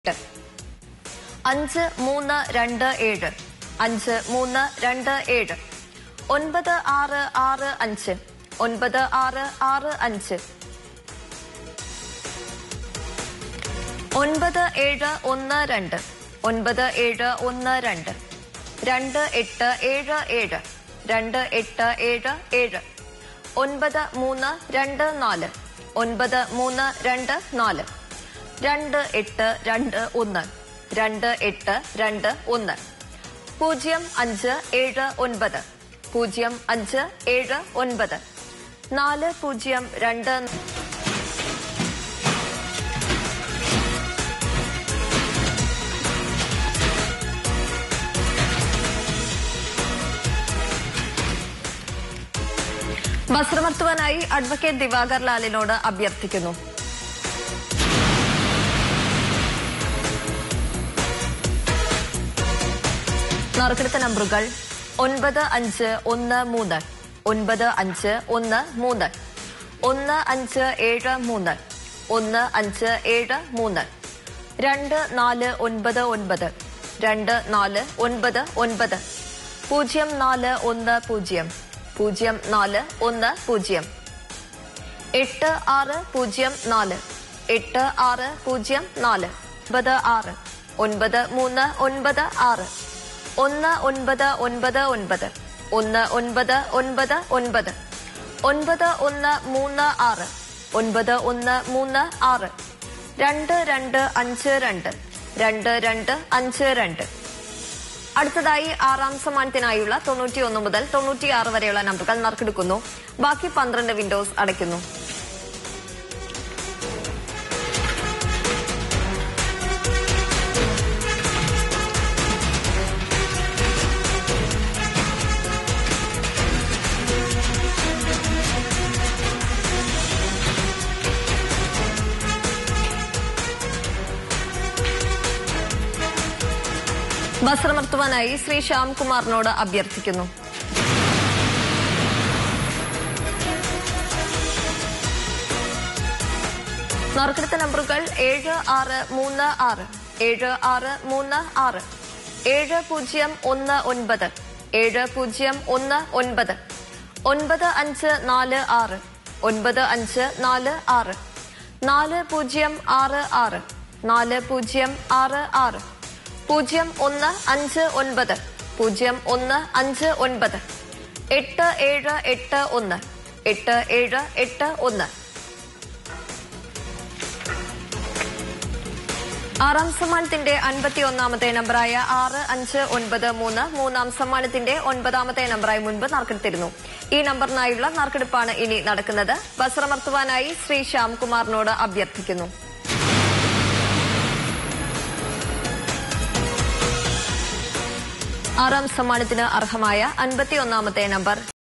എട്ട് അഞ്ച് മൂന്ന് രണ്ട് ഏഴ് അഞ്ച് മൂന്ന് രണ്ട് ഏഴ് ഒൻപത് ആറ് ആറ് അഞ്ച് ഒൻപത് ആറ് ആറ് അഞ്ച് ഒൻപത് ഏഴ് ഒന്ന് രണ്ട് ഒൻപത് ഏഴ് ഒന്ന് രണ്ട് രണ്ട് എട്ട് ഏഴ് ഏഴ് രണ്ട് എട്ട് ഏഴ് ഏഴ് ഒൻപത് മൂന്ന് രണ്ട് നാല് ഒൻപത് മൂന്ന് രണ്ട് നാല് രണ്ട് എട്ട് രണ്ട് ഒന്ന് രണ്ട് എട്ട് രണ്ട് ഒന്ന് പൂജ്യം അഞ്ച് ഏഴ് ഒൻപത് പൂജ്യം അഞ്ച് ഏഴ് ഒൻപത് നാല് പൂജ്യം രണ്ട് വസ്ത്രമർത്തുവാനായി അഡ്വക്കേറ്റ് ദിവാകർ ലാലിനോട് അഭ്യർത്ഥിക്കുന്നു നറുക്കെടുത്ത നമ്പറുകൾ ഒൻപത് അഞ്ച് ഒന്ന് മൂന്ന് ഒൻപത് അഞ്ച് ഒന്ന് മൂന്ന് ഒന്ന് അഞ്ച് ഏഴ് മൂന്ന് ഒന്ന് അഞ്ച് ഏഴ് മൂന്ന് രണ്ട് നാല് ഒൻപത് ഒൻപത് രണ്ട് നാല് ഒൻപത് ഒൻപത് പൂജ്യം നാല് ഒന്ന് പൂജ്യം പൂജ്യം നാല് ഒന്ന് പൂജ്യം എട്ട് ആറ് പൂജ്യം നാല് എട്ട് ആറ് പൂജ്യം നാല് ഒൻപത് ആറ് ഒൻപത് മൂന്ന് ഒൻപത് ആറ് ഒന്ന് ഒൻപത് ഒൻപത് ഒൻപത് ഒന്ന് ഒൻപത് ഒൻപത് ഒൻപത് ഒൻപത് ഒന്ന് മൂന്ന് ആറ് ഒൻപത് ഒന്ന് മൂന്ന് ആറ് രണ്ട് രണ്ട് അഞ്ച് രണ്ട് രണ്ട് രണ്ട് അഞ്ച് രണ്ട് അടുത്തതായി ആറാം സമ്മാനത്തിനായുള്ള തൊണ്ണൂറ്റിയൊന്ന് മുതൽ തൊണ്ണൂറ്റിയാറ് വരെയുള്ള നമ്പറുകൾ നറുക്കെടുക്കുന്നു ബാക്കി പന്ത്രണ്ട് വിൻഡോസ് അടയ്ക്കുന്നു വസ്ത്രമർത്തുവാനായി ശ്രീ ശ്യാംകുമാറിനോട് അഭ്യർത്ഥിക്കുന്നു നറുക്കെടുത്ത നമ്പറുകൾ ഏഴ് ആറ് മൂന്ന് ആറ് ഏഴ് ആറ് മൂന്ന് ആറ് ഏഴ് പൂജ്യം ഒന്ന് ഒൻപത് ഏഴ് പൂജ്യം ഒന്ന് ഒൻപത് ഒൻപത് അഞ്ച് നാല് ആറ് ഒൻപത് അഞ്ച് നാല് ആറ് നാല് പൂജ്യം ആറ് ആറ് നാല് പൂജ്യം ആറ് ആറ് പൂജ്യം ഒന്ന് അഞ്ച് ഒൻപത് പൂജ്യം ഒന്ന് അഞ്ച് ഒൻപത് എട്ട് ഏഴ് എട്ട് ഒന്ന് എട്ട് ഏഴ് എട്ട് ഒന്ന് ആറാം സമ്മാനത്തിന്റെ അൻപത്തി ഒന്നാമത്തെ നമ്പറായ ആറ് അഞ്ച് ഒൻപത് മൂന്ന് മൂന്നാം സമ്മാനത്തിന്റെ ഒൻപതാമത്തെ നമ്പറായി മുൻപ് നറുക്കെടുത്തിരുന്നു ഈ നമ്പറിനായുള്ള നറുക്കെടുപ്പാണ് ഇനി നടക്കുന്നത് വസ്ത്രമർത്തുവാനായി ശ്രീ ശ്യാംകുമാറിനോട് അഭ്യർത്ഥിക്കുന്നു ആറാം സമ്മാനത്തിന് അർഹമായ അൻപത്തി ഒന്നാമത്തെ നമ്പർ